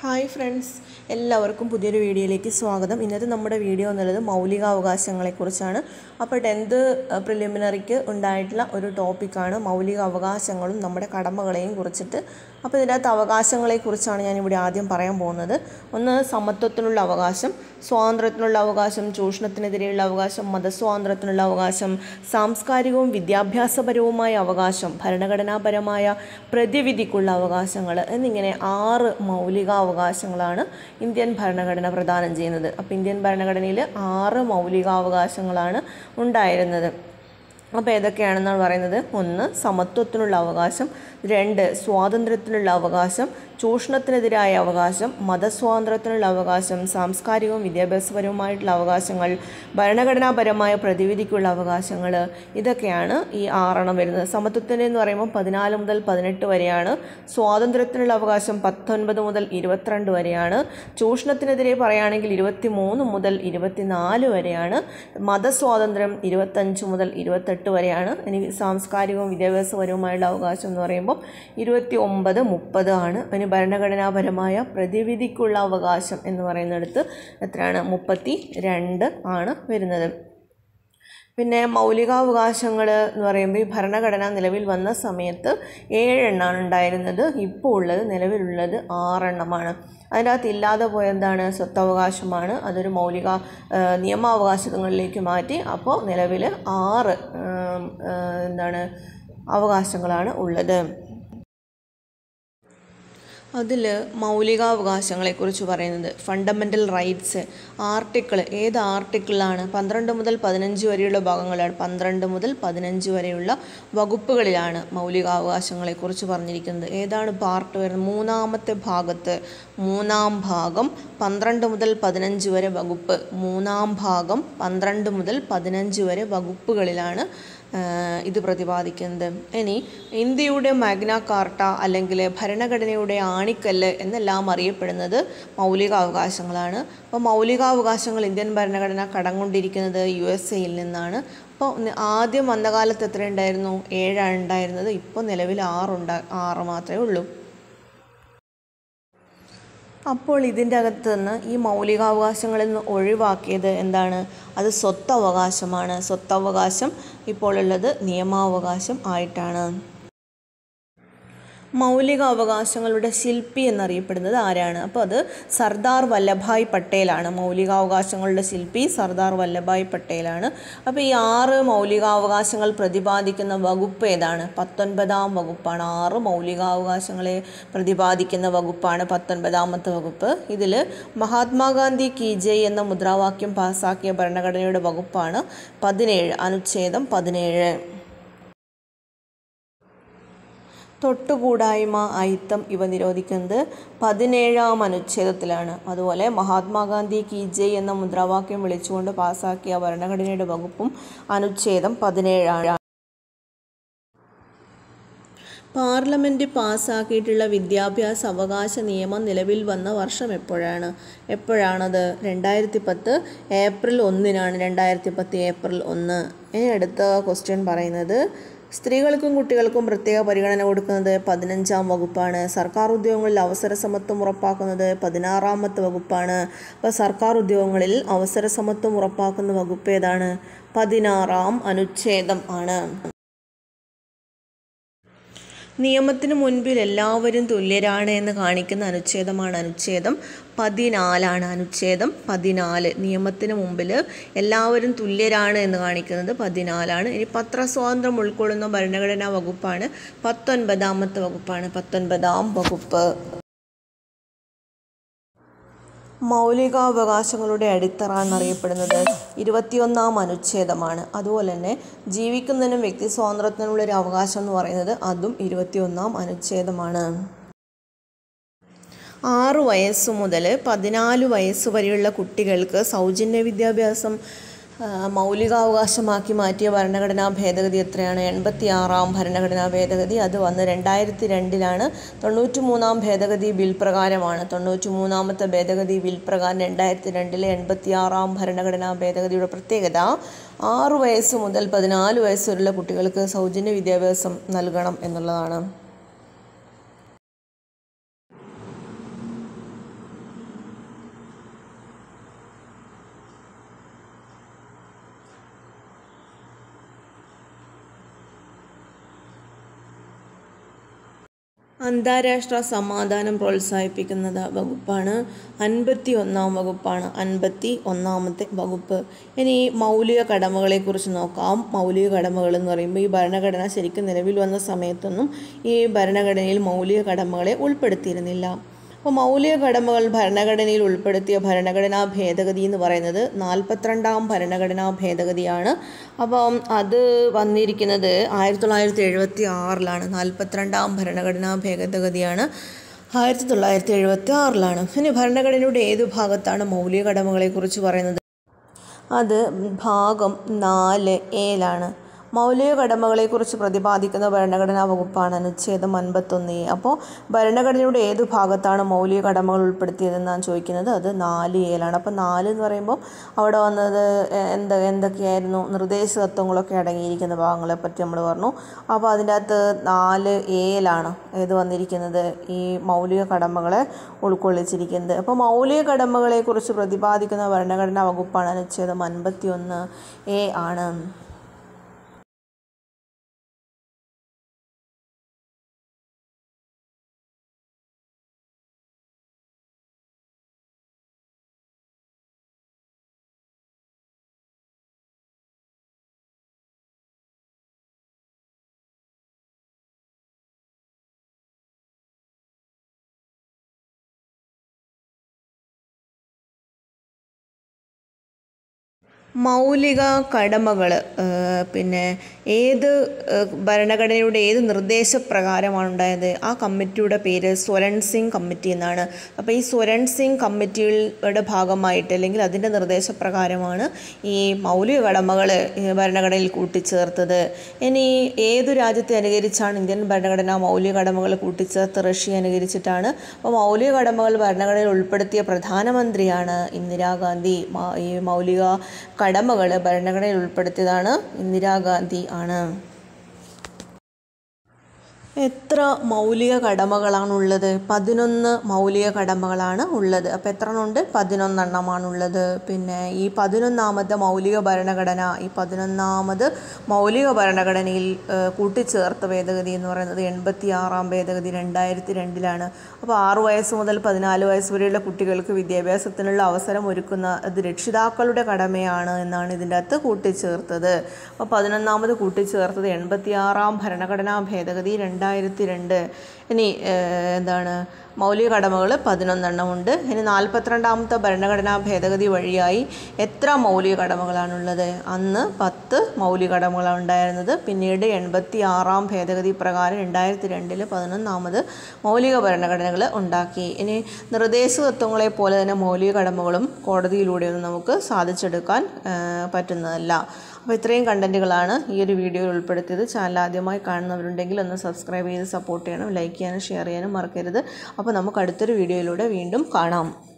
hi friends എല്ലാവർക്കും പുതിയൊരു വീഡിയോയിലേക്ക് സ്വാഗതം ഇന്നത്തെ നമ്മുടെ വീഡിയോ എന്നുള്ളത് മൗലികാവകാശങ്ങളെക്കുറിച്ചാണ് അപ്പോൾ ടെൻത്ത് പ്രിലിമിനറിക്ക് ഉണ്ടായിട്ടുള്ള ഒരു ടോപ്പിക്കാണ് മൗലിക അവകാശങ്ങളും നമ്മുടെ കടമകളെയും കുറിച്ചിട്ട് അപ്പോൾ ഇതിനകത്ത് അവകാശങ്ങളെക്കുറിച്ചാണ് ഞാനിവിടെ ആദ്യം പറയാൻ പോകുന്നത് ഒന്ന് സമത്വത്തിനുള്ള അവകാശം സ്വാതന്ത്ര്യത്തിനുള്ള അവകാശം ചൂഷണത്തിനെതിരെയുള്ള അവകാശം മതസ്വാതന്ത്ര്യത്തിനുള്ള അവകാശം സാംസ്കാരികവും വിദ്യാഭ്യാസപരവുമായ അവകാശം ഭരണഘടനാപരമായ പ്രതിവിധിക്കുള്ള അവകാശങ്ങൾ എന്നിങ്ങനെ ആറ് മൗലികാവകാശങ്ങളാണ് ഇന്ത്യൻ ഭരണഘടന പ്രദാനം ചെയ്യുന്നത് അപ്പോൾ ഇന്ത്യൻ ഭരണഘടനയിൽ ആറ് മൗലികാവകാശങ്ങളാണ് ഉണ്ടായിരുന്നത് അപ്പോൾ ഏതൊക്കെയാണെന്നാണ് പറയുന്നത് ഒന്ന് സമത്വത്തിനുള്ള അവകാശം രണ്ട് സ്വാതന്ത്ര്യത്തിനുള്ള അവകാശം ചൂഷണത്തിനെതിരായ അവകാശം മതസ്വാതന്ത്ര്യത്തിനുള്ള അവകാശം സാംസ്കാരികവും വിദ്യാഭ്യാസപരവുമായിട്ടുള്ള അവകാശങ്ങൾ ഭരണഘടനാപരമായ പ്രതിവിധിക്കുള്ള അവകാശങ്ങൾ ഇതൊക്കെയാണ് ഈ ആറെണ്ണം വരുന്നത് സമത്വത്തിൻ്റെ എന്ന് പറയുമ്പോൾ പതിനാല് മുതൽ പതിനെട്ട് വരെയാണ് സ്വാതന്ത്ര്യത്തിനുള്ള അവകാശം പത്തൊൻപത് മുതൽ ഇരുപത്തിരണ്ട് വരെയാണ് ചൂഷണത്തിനെതിരെ പറയുകയാണെങ്കിൽ ഇരുപത്തി മൂന്ന് മുതൽ ഇരുപത്തിനാല് വരെയാണ് മതസ്വാതന്ത്ര്യം ഇരുപത്തഞ്ച് മുതൽ ഇരുപത്തെട്ട് വരെയാണ് ഇനി സാംസ്കാരികവും വിദ്യാഭ്യാസപരവുമായുള്ള അവകാശം എന്ന് പറയുമ്പോൾ ഇരുപത്തി ഒമ്പത് മുപ്പത് ആണ് ഇനി ഭരണഘടനാപരമായ പ്രതിവിധിക്കുള്ള അവകാശം എന്ന് പറയുന്നിടത്ത് എത്രയാണ് മുപ്പത്തി രണ്ട് ആണ് വരുന്നത് പിന്നെ മൗലികാവകാശങ്ങൾ എന്ന് പറയുമ്പോൾ ഈ ഭരണഘടന നിലവിൽ വന്ന സമയത്ത് ഏഴെണ്ണമാണ് ഉണ്ടായിരുന്നത് ഇപ്പോൾ ഉള്ളത് നിലവിലുള്ളത് ആറെണ്ണമാണ് അതിൻ്റെ അകത്ത് ഇല്ലാതെ പോയ എന്താണ് സ്വത്തവകാശമാണ് അതൊരു മൗലിക നിയമാവകാശങ്ങളിലേക്ക് മാറ്റി അപ്പോൾ നിലവിൽ ആറ് എന്താണ് അവകാശങ്ങളാണ് ഉള്ളത് അതിൽ മൗലികാവകാശങ്ങളെക്കുറിച്ച് പറയുന്നത് ഫണ്ടമെൻ്റൽ റൈറ്റ്സ് ആർട്ടിക്കിൾ ഏത് ആർട്ടിക്കിളാണ് പന്ത്രണ്ട് മുതൽ പതിനഞ്ച് വരെയുള്ള ഭാഗങ്ങളാണ് പന്ത്രണ്ട് മുതൽ പതിനഞ്ച് വരെയുള്ള വകുപ്പുകളിലാണ് മൗലികാവകാശങ്ങളെക്കുറിച്ച് പറഞ്ഞിരിക്കുന്നത് ഏതാണ് പാർട്ട് വരുന്നത് മൂന്നാമത്തെ ഭാഗത്ത് മൂന്നാം ഭാഗം പന്ത്രണ്ട് മുതൽ പതിനഞ്ച് വരെ വകുപ്പ് മൂന്നാം ഭാഗം പന്ത്രണ്ട് മുതൽ പതിനഞ്ച് വരെ വകുപ്പുകളിലാണ് ഇത് പ്രതിപാദിക്കുന്നത് ഇനി ഇന്ത്യയുടെ മാഗ്ന കാർട്ട അല്ലെങ്കിൽ ഭരണഘടനയുടെ ആണിക്കല്ല് എന്നെല്ലാം അറിയപ്പെടുന്നത് മൗലികാവകാശങ്ങളാണ് അപ്പോൾ മൗലികാവകാശങ്ങൾ ഇന്ത്യൻ ഭരണഘടന കടം കൊണ്ടിരിക്കുന്നത് യു എസ് എയിൽ നിന്നാണ് അപ്പോൾ ആദ്യം വന്ന കാലത്ത് എത്ര ഉണ്ടായിരുന്നു ഏഴാണ് ഉണ്ടായിരുന്നത് ഇപ്പോൾ നിലവിൽ ആറുണ്ടാ ആറ് മാത്രമേ ഉള്ളൂ അപ്പോൾ ഇതിൻ്റെ അകത്ത് നിന്ന് ഈ മൗലികാവകാശങ്ങളിൽ നിന്ന് ഒഴിവാക്കിയത് എന്താണ് അത് സ്വത്തവകാശമാണ് സ്വത്തവകാശം ഇപ്പോൾ ഉള്ളത് നിയമാവകാശം ആയിട്ടാണ് മൗലിക അവകാശങ്ങളുടെ ശില്പി എന്നറിയപ്പെടുന്നത് ആരാണ് അപ്പോൾ അത് സർദാർ വല്ലഭായ് പട്ടേലാണ് മൗലികാവകാശങ്ങളുടെ ശില്പി സർദാർ വല്ലഭായ് പട്ടേലാണ് അപ്പോൾ ഈ ആറ് മൗലികാവകാശങ്ങൾ പ്രതിപാദിക്കുന്ന വകുപ്പ് ഏതാണ് പത്തൊൻപതാം വകുപ്പാണ് ആറ് മൗലികാവകാശങ്ങളെ പ്രതിപാദിക്കുന്ന വകുപ്പാണ് പത്തൊൻപതാമത്തെ വകുപ്പ് ഇതിൽ മഹാത്മാഗാന്ധി കി ജയ് എന്ന മുദ്രാവാക്യം പാസാക്കിയ ഭരണഘടനയുടെ വകുപ്പാണ് പതിനേഴ് അനുച്ഛേദം പതിനേഴ് തൊട്ടുകൂടായ്മ അയിത്തം ഇവ നിരോധിക്കുന്നത് പതിനേഴാം അനുച്ഛേദത്തിലാണ് അതുപോലെ മഹാത്മാഗാന്ധി കി ജയ് എന്ന മുദ്രാവാക്യം വിളിച്ചുകൊണ്ട് പാസാക്കിയ ഭരണഘടനയുടെ വകുപ്പും അനുച്ഛേദം പതിനേഴാണ് പാർലമെൻറ്റ് പാസ്സാക്കിയിട്ടുള്ള വിദ്യാഭ്യാസ അവകാശ നിയമം നിലവിൽ വന്ന വർഷം എപ്പോഴാണ് എപ്പോഴാണത് രണ്ടായിരത്തി പത്ത് ഏപ്രിൽ ഒന്നിനാണ് രണ്ടായിരത്തി പത്ത് ഏപ്രിൽ ഒന്ന് ഇനി അടുത്ത ക്വസ്റ്റ്യൻ പറയുന്നത് സ്ത്രീകൾക്കും കുട്ടികൾക്കും പ്രത്യേക പരിഗണന കൊടുക്കുന്നത് പതിനഞ്ചാം വകുപ്പാണ് സർക്കാർ ഉദ്യോഗങ്ങളിൽ അവസര സമത്വം ഉറപ്പാക്കുന്നത് പതിനാറാമത്തെ വകുപ്പാണ് അപ്പോൾ സർക്കാർ ഉദ്യോഗങ്ങളിൽ അവസര സമത്വം ഉറപ്പാക്കുന്ന വകുപ്പ് ഏതാണ് പതിനാറാം അനുച്ഛേദം ആണ് നിയമത്തിന് മുൻപിൽ എല്ലാവരും തുല്യരാണ് എന്ന് കാണിക്കുന്ന അനുച്ഛേദമാണ് അനുച്ഛേദം പതിനാലാണ് അനുച്ഛേദം പതിനാല് നിയമത്തിന് മുമ്പിൽ എല്ലാവരും തുല്യരാണ് എന്ന് കാണിക്കുന്നത് പതിനാലാണ് ഇനി പത്രസ്വാതന്ത്ര്യം ഉൾക്കൊള്ളുന്ന ഭരണഘടനാ വകുപ്പാണ് പത്തൊൻപതാമത്തെ വകുപ്പാണ് പത്തൊൻപതാം വകുപ്പ് മൗലികാവകാശങ്ങളുടെ അടിത്തറ എന്നറിയപ്പെടുന്നത് ഇരുപത്തിയൊന്നാം അനുച്ഛേദമാണ് അതുപോലെ തന്നെ ജീവിക്കുന്നതിനും വ്യക്തി സ്വാതന്ത്ര്യത്തിനുള്ള ഒരു അവകാശം എന്ന് പറയുന്നത് അതും ഇരുപത്തിയൊന്നാം അനുച്ഛേദമാണ് ആറ് വയസ്സ് മുതൽ പതിനാല് വയസ്സ് വരെയുള്ള കുട്ടികൾക്ക് സൗജന്യ വിദ്യാഭ്യാസം മൗലികാവകാശമാക്കി മാറ്റിയ ഭരണഘടനാ ഭേദഗതി എത്രയാണ് എൺപത്തി ആറാം ഭരണഘടനാ ഭേദഗതി അത് വന്ന് രണ്ടായിരത്തി രണ്ടിലാണ് തൊണ്ണൂറ്റി മൂന്നാം ഭേദഗതി ബിൽ പ്രകാരമാണ് തൊണ്ണൂറ്റി മൂന്നാമത്തെ ഭേദഗതി ബിൽ പ്രകാരം രണ്ടായിരത്തി രണ്ടിലെ എൺപത്തി ആറാം ഭരണഘടനാ ഭേദഗതിയുടെ പ്രത്യേകത ആറു വയസ്സ് മുതൽ പതിനാല് വയസ്സ് വരെയുള്ള കുട്ടികൾക്ക് സൗജന്യ വിദ്യാഭ്യാസം നൽകണം എന്നുള്ളതാണ് അന്താരാഷ്ട്ര സമാധാനം പ്രോത്സാഹിപ്പിക്കുന്നത് വകുപ്പാണ് അൻപത്തി ഒന്നാം വകുപ്പാണ് അൻപത്തി ഒന്നാമത്തെ വകുപ്പ് ഇനി മൗലിക കടമകളെക്കുറിച്ച് നോക്കാം മൗലിക കടമകൾ എന്ന് പറയുമ്പോൾ ഈ ഭരണഘടന ശരിക്കും നിലവിൽ വന്ന സമയത്തൊന്നും ഈ ഭരണഘടനയിൽ മൗലിക കടമകളെ ഉൾപ്പെടുത്തിയിരുന്നില്ല അപ്പോൾ മൗലിക കടമകൾ ഭരണഘടനയിൽ ഉൾപ്പെടുത്തിയ ഭരണഘടനാ ഭേദഗതി എന്ന് പറയുന്നത് നാൽപ്പത്തിരണ്ടാം ഭരണഘടനാ ഭേദഗതിയാണ് അപ്പം അത് വന്നിരിക്കുന്നത് ആയിരത്തി തൊള്ളായിരത്തി എഴുപത്തി ആറിലാണ് നാൽപ്പത്തിരണ്ടാം ഭരണഘടനാ ഭേദഗതിയാണ് ആയിരത്തി തൊള്ളായിരത്തി എഴുപത്തി ആറിലാണ് ഇനി ഭരണഘടനയുടെ ഏതു ഭാഗത്താണ് മൗലിക കടമകളെക്കുറിച്ച് പറയുന്നത് അത് ഭാഗം നാല് ഏലാണ് മൗലിക കടമകളെക്കുറിച്ച് പ്രതിപാദിക്കുന്ന ഭരണഘടനാ വകുപ്പാണ് അനുച്ഛേദം അൻപത്തൊന്ന് എ അപ്പോൾ ഭരണഘടനയുടെ ഏതു ഭാഗത്താണ് മൗലിക കടമകൾ ഉൾപ്പെടുത്തിയതെന്നാണ് ചോദിക്കുന്നത് അത് നാല് ഏലാണ് അപ്പോൾ നാല് എന്ന് പറയുമ്പോൾ അവിടെ വന്നത് എന്ത് എന്തൊക്കെയായിരുന്നു നിർദ്ദേശ തത്വങ്ങളൊക്കെ അടങ്ങിയിരിക്കുന്ന ഭാഗങ്ങളെ പറ്റി നമ്മൾ പറഞ്ഞു അപ്പോൾ അതിൻ്റെ അകത്ത് നാല് ഏലാണ് ഏത് വന്നിരിക്കുന്നത് ഈ മൗലിക കടമകളെ ഉൾക്കൊള്ളിച്ചിരിക്കുന്നത് അപ്പോൾ മൗലിക കടമകളെക്കുറിച്ച് പ്രതിപാദിക്കുന്ന ഭരണഘടനാ വകുപ്പാണ് അനുച്ഛേദം അൻപത്തി ഒന്ന് എ ആണ് മൗലിക കടമകൾ പിന്നെ ഏത് ഭരണഘടനയുടെ ഏത് നിർദ്ദേശപ്രകാരമാണ് ഉണ്ടായത് ആ കമ്മിറ്റിയുടെ പേര് സ്വരൺ സിംഗ് കമ്മിറ്റി എന്നാണ് അപ്പോൾ ഈ സ്വരൺ സിംഗ് കമ്മിറ്റിയുടെ ഭാഗമായിട്ട് അല്ലെങ്കിൽ അതിൻ്റെ നിർദ്ദേശപ്രകാരമാണ് ഈ മൗലിക കടമകൾ ഭരണഘടനയിൽ കൂട്ടിച്ചേർത്തത് ഇനി ഏതു രാജ്യത്തെ അനുകരിച്ചാണ് ഇന്ത്യൻ ഭരണഘടന മൗലിക കടമകൾ കൂട്ടിച്ചേർത്ത് റഷ്യ അനുകരിച്ചിട്ടാണ് അപ്പോൾ മൗലിക കടമകൾ ഭരണഘടനയിൽ ഉൾപ്പെടുത്തിയ പ്രധാനമന്ത്രിയാണ് ഇന്ദിരാഗാന്ധി ഈ മൗലിക കടമകൾ ഭരണഘടനയിൽ ഉൾപ്പെടുത്തിയതാണ് ഇന്ദിരാഗാന്ധി ആണ് എത്ര മൗലിക കടമകളാണുള്ളത് പതിനൊന്ന് മൗലിക കടമകളാണ് ഉള്ളത് അപ്പോൾ എത്ര ഉണ്ട് പതിനൊന്നെണ്ണമാണുള്ളത് പിന്നെ ഈ പതിനൊന്നാമത്തെ മൗലിക ഭരണഘടന ഈ പതിനൊന്നാമത് മൗലിക ഭരണഘടനയിൽ കൂട്ടിച്ചേർത്ത ഭേദഗതി എന്ന് പറയുന്നത് എൺപത്തി ആറാം ഭേദഗതി രണ്ടായിരത്തി രണ്ടിലാണ് അപ്പോൾ ആറു വയസ്സ് മുതൽ പതിനാല് വയസ്സ് വരെയുള്ള കുട്ടികൾക്ക് വിദ്യാഭ്യാസത്തിനുള്ള അവസരം ഒരുക്കുന്ന അത് രക്ഷിതാക്കളുടെ കടമയാണ് എന്നാണ് ഇതിൻ്റെ അകത്ത് കൂട്ടിച്ചേർത്തത് അപ്പോൾ പതിനൊന്നാമത് കൂട്ടിച്ചേർത്തത് എൺപത്തി ആറാം ഭരണഘടനാ ഭേദഗതി രണ്ടായിരത്തി രണ്ട് ഇനി എന്താണ് മൗലിക കടമകൾ പതിനൊന്നെണ്ണമുണ്ട് ഇനി നാൽപ്പത്തിരണ്ടാമത്തെ ഭരണഘടനാ ഭേദഗതി വഴിയായി എത്ര മൗലിക കടമകളാണുള്ളത് അന്ന് പത്ത് മൗലിക കടമകളാണ് ഉണ്ടായിരുന്നത് പിന്നീട് എൺപത്തി ആറാം ഭേദഗതി പ്രകാരം രണ്ടായിരത്തി രണ്ടിൽ പതിനൊന്നാമത് മൗലിക ഭരണഘടനകൾ ഉണ്ടാക്കി ഇനി നിർദ്ദേശ തത്വങ്ങളെ പോലെ തന്നെ മൗലിക കടമകളും കോടതിയിലൂടെയൊന്നും നമുക്ക് സാധിച്ചെടുക്കാൻ പറ്റുന്നതല്ല അപ്പോൾ ഇത്രയും കണ്ടൻറ്റുകളാണ് ഈ ഒരു വീഡിയോയിൽ ഉൾപ്പെടുത്തിയത് ചാനൽ ആദ്യമായി കാണുന്നവരുണ്ടെങ്കിൽ ഒന്ന് സബ്സ്ക്രൈബ് ചെയ്ത് സപ്പോർട്ട് ചെയ്യണം ലൈക്ക് ചെയ്യാനും ഷെയർ ചെയ്യാനും മറക്കരുത് അപ്പോൾ നമുക്ക് അടുത്തൊരു വീഡിയോയിലൂടെ വീണ്ടും കാണാം